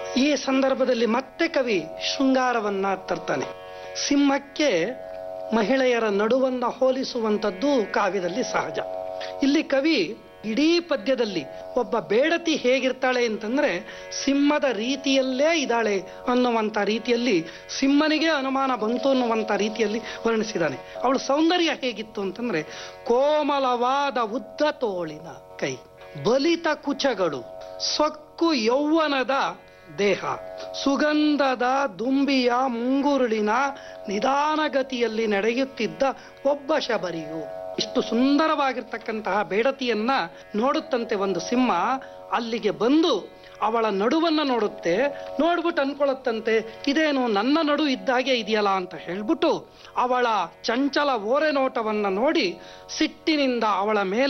ಈ ಸಂದರ್ಭದಲ್ಲಿ ಮತ್ತೆ ಕವಿ ಶೃಂಗಾರವನ್ನ ತರ್ತಾನೆ ಸಿಂಹಕ್ಕೆ ಮಹಿಳೆಯರ ನಡುವನ್ನ ಹೋಲಿಸುವಂಥದ್ದು ಕಾವ್ಯದಲ್ಲಿ ಸಹಜ ಇಲ್ಲಿ ಕವಿ ಇಡೀ ಪದ್ಯದಲ್ಲಿ ಒಬ್ಬ ಬೇಡತಿ ಹೇಗಿರ್ತಾಳೆ ಅಂತಂದ್ರೆ ಸಿಂಹದ ರೀತಿಯಲ್ಲೇ ಇದ್ದಾಳೆ ಅನ್ನುವಂಥ ರೀತಿಯಲ್ಲಿ ಸಿಂಹನಿಗೆ ಅನುಮಾನ ಬಂತು ಅನ್ನುವಂಥ ರೀತಿಯಲ್ಲಿ ವರ್ಣಿಸಿದ್ದಾನೆ ಅವಳ ಸೌಂದರ್ಯ ಹೇಗಿತ್ತು ಅಂತಂದ್ರೆ ಕೋಮಲವಾದ ಉದ್ದ ತೋಳಿನ ಕೈ ಬಲಿತ ಕುಚಗಳು ಸೊಕ್ಕು ಯೌವನದ ದೇಹ ಸುಗಂಧದ ದುಂಬಿಯ ಮುಂಗುರುಳಿನ ನಿಧಾನಗತಿಯಲ್ಲಿ ನಡೆಯುತ್ತಿದ್ದ ಒಬ್ಬ ಶಬರಿಯು ಇಷ್ಟು ಸುಂದರವಾಗಿರ್ತಕ್ಕಂತಹ ಬೇಡತಿಯನ್ನ ನೋಡುತ್ತಂತೆ ಒಂದು ಸಿಂಹ ಅಲ್ಲಿಗೆ ಬಂದು ಅವಳ ನಡುವನ್ನ ನೋಡುತ್ತೆ ನೋಡ್ಬಿಟ್ಟು ಅನ್ಕೊಳ್ಳುತ್ತಂತೆ ಇದೇನು ನನ್ನ ನಡು ಇದ್ದಾಗೆ ಇದೆಯಲ್ಲ ಅಂತ ಹೇಳ್ಬಿಟ್ಟು ಅವಳ ಚಂಚಲ ಓರೆ ನೋಟವನ್ನ ನೋಡಿ ಸಿಟ್ಟಿನಿಂದ ಅವಳ ಮೇಲೆ